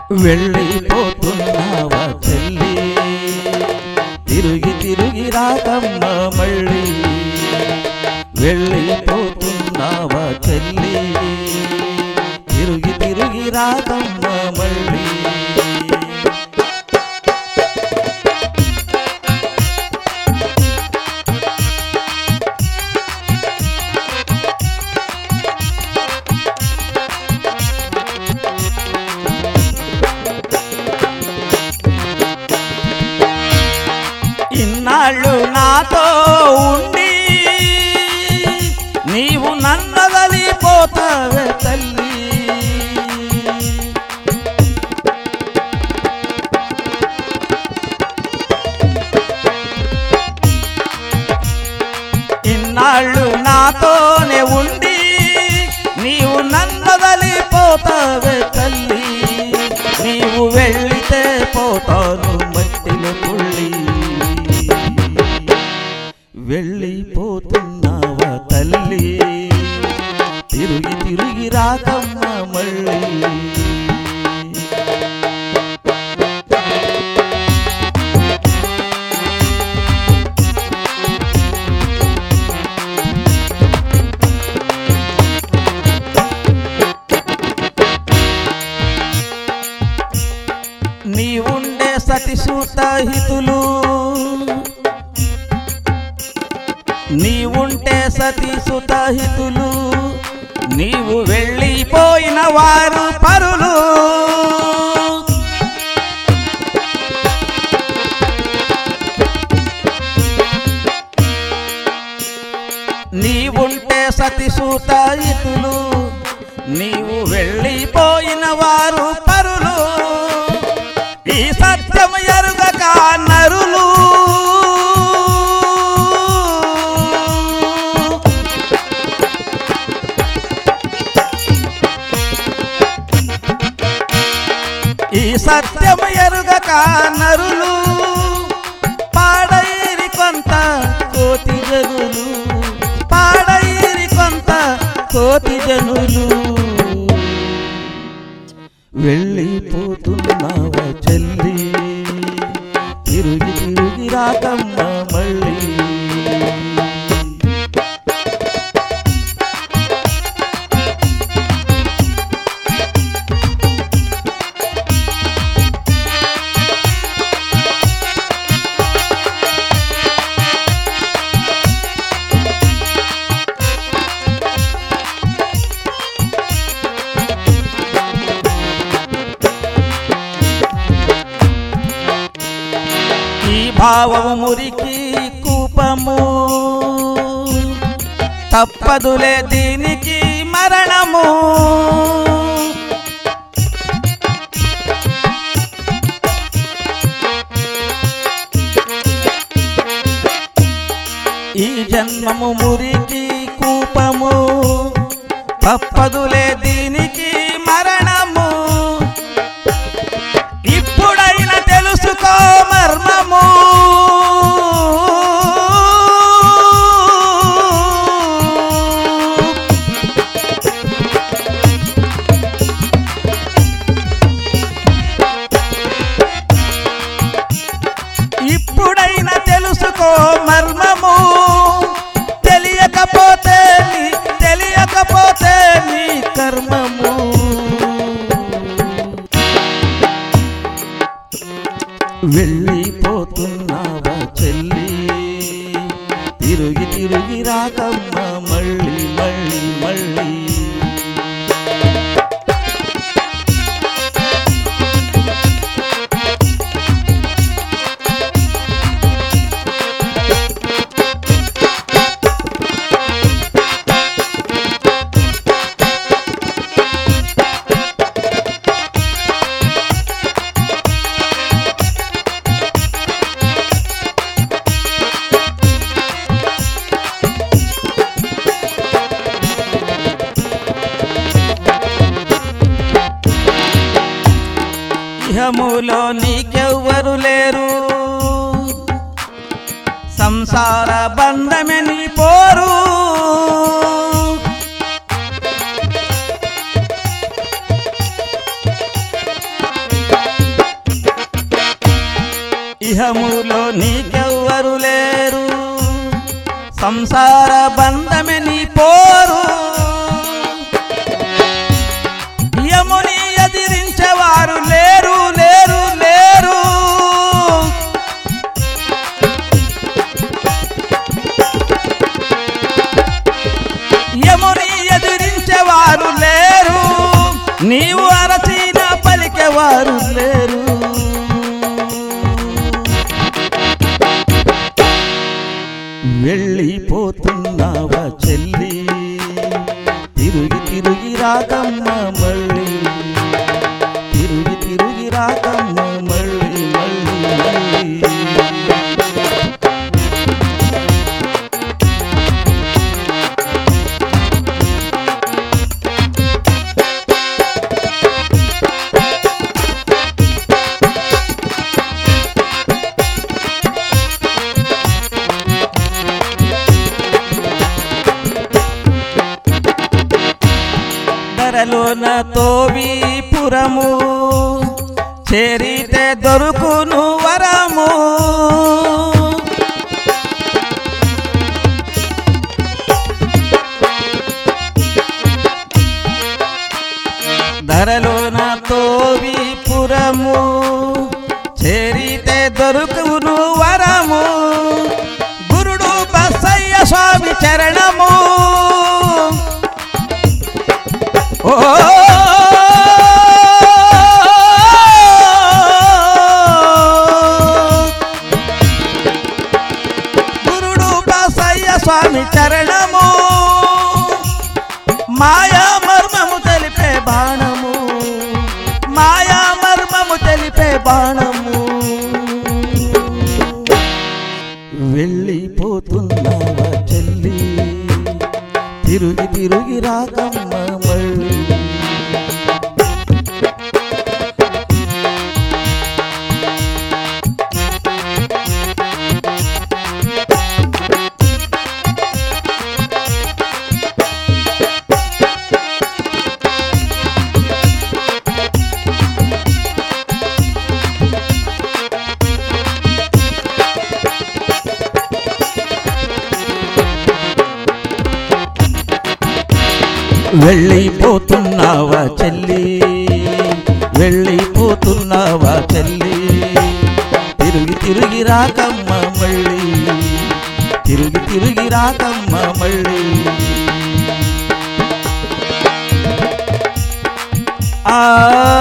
వెళ్ళిపోతున్నావా చెల్లి తిరిగి తిరిగి రాకమ్మ మళ్ళీ వెళ్ళిపోతున్నావా చెల్లి తిరిగి తిరిగి రాకమ్మ మళ్ళీ ఇన్నాళ్ళు నాతో ఉండి నీవు నన్నదలిపోతావే తల్లి ఇన్నాళ్ళు నాతోనే ఉండి నీవు నన్నదలిపోతావే తల్లి నీవు వెళ్ళితే పోతాను మట్టిలో పుళ్ళి వెళ్ళిపోతున్నావా తల్లి తిరిగి తిరిగి రాకమ్మ మళ్ళీ నీ ఉండే సతిసూతహితులు నీ ఉంటే సతీసుతహితులు నీవు వెళ్ళిపోయిన వారు పరులు నీ ఉంటే సతిసూతహితులు నీవు వెళ్ళిపోయిన వారు పరులు ఈ సత్యం ఎరుగక నరులు ఈ సత్యం ఎరుగక నరులు పాడైరి కొంత కోటి జనులు పాడైరి కొంత కోటి జనులు వెళ్ళిపోతున్నావా చెల్లి తిరిగి తిరిగి రాకమ్మ మళ్ళీ ఈ భావము మురికి కూపము తప్పదులే దీనికి మరణము ఈ జన్మము మురికి కూపము తప్పదులే దీనికి మరణము ఇప్పుడైన తెలుసుకో మర్మము ఇప్పుడైన తెలుసుకో మర్మము తెలియకపోతే నీ తెలియకపోతే నీ కర్మము వెళ్ళిపోతున్నావా చెల్లి తిరిగి తిరిగి రాకమ్మ మళ్ళీ మళ్ళీ మళ్ళీ ఇహములో నీకెవ్వరు లేరు సంసార బంధమే నీ పోరు ఇహములో నీకెవ్వరు లేరు సంసార బంధమే నీ పోరు యముని ఎదిరించేవారు లేరు లేరు లేరు యముని ఎదిరించేవారు లేరు నీవు అరచిన పలికేవారు లేరు వెళ్ళిపోతున్నావా చెల్లి తిరిగి తిరిగి రాకమ్మ మళ్ళీ తిరిగి తిరిగి రాకమ్మ మళ్ళీ మళ్ళీ మళ్ళీ ధరలోన తోవి పురము చేరితే దొరుకును వరము ధరలోన తోవి పురము చేరితే దొరుకును వరము గురుడు బసయ్య స్వామి చరణము ఓ గురుడు బసయ్య స్వామి చరణము మాయా మర్మము తెలిపే బాణము మాయా మర్మము తెలిపే బాణము వెళ్ళిపోతున్నావా చెల్లి తిరిగి తిరిగి రాకమ్మ మళ్ళీ వెళ్ళిపోతున్నావా చెల్లి వెళ్ళిపోతున్నావా చెల్లి తిరిగి తిరిగి రాకమ్మ మళ్ళీ తిరిగి తిరిగి రాకమ్మ మళ్ళీ ఆ